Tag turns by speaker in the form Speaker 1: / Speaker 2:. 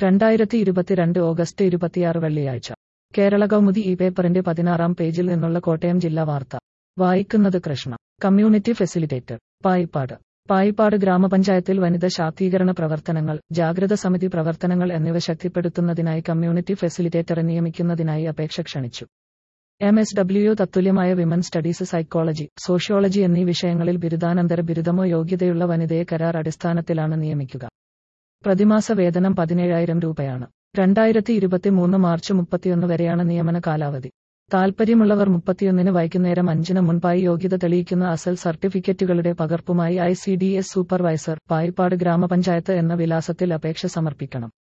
Speaker 1: രണ്ടായിരത്തി ഇരുപത്തിരണ്ട് ഓഗസ്റ്റ് ഇരുപത്തിയാറ് വെള്ളിയാഴ്ച കേരള കൗമുദി ഈ പേപ്പറിന്റെ പതിനാറാം പേജിൽ നിന്നുള്ള കോട്ടയം ജില്ലാ വാർത്ത വായിക്കുന്നത് കൃഷ്ണ കമ്മ്യൂണിറ്റി ഫെസിലിറ്റേറ്റർ പായിപ്പാട് പായിപ്പാട് ഗ്രാമപഞ്ചായത്തിൽ വനിത ശാക്തീകരണ പ്രവർത്തനങ്ങൾ ജാഗ്രത സമിതി പ്രവർത്തനങ്ങൾ എന്നിവ ശക്തിപ്പെടുത്തുന്നതിനായി കമ്മ്യൂണിറ്റി ഫെസിലിറ്റേറ്ററെ നിയമിക്കുന്നതിനായി അപേക്ഷ ക്ഷണിച്ചു എം എസ് ഡബ്ല്യു തത്തുല്യമായ വിമൻ സ്റ്റഡീസ് സൈക്കോളജി സോഷ്യോളജി എന്നീ വിഷയങ്ങളിൽ ബിരുദാനന്തര ബിരുദമോ യോഗ്യതയുള്ള വനിതയെ കരാർ അടിസ്ഥാനത്തിലാണ് നിയമിക്കുക പ്രതിമാസ വേതനം പതിനേഴായിരം രൂപയാണ് രണ്ടായിരത്തി ഇരുപത്തിമൂന്ന് മാർച്ച് മുപ്പത്തിയൊന്ന് വരെയാണ് നിയമന കാലാവധി താൽപ്പര്യമുള്ളവർ മുപ്പത്തിയൊന്നിന് വൈകുന്നേരം അഞ്ചിന് മുൻപായി യോഗ്യത തെളിയിക്കുന്ന അസൽ സർട്ടിഫിക്കറ്റുകളുടെ പകർപ്പുമായി I C D S supervisor Payippad ഗ്രാമപഞ്ചായത്ത് എന്ന വിലാസത്തിൽ അപേക്ഷ സമർപ്പിക്കണം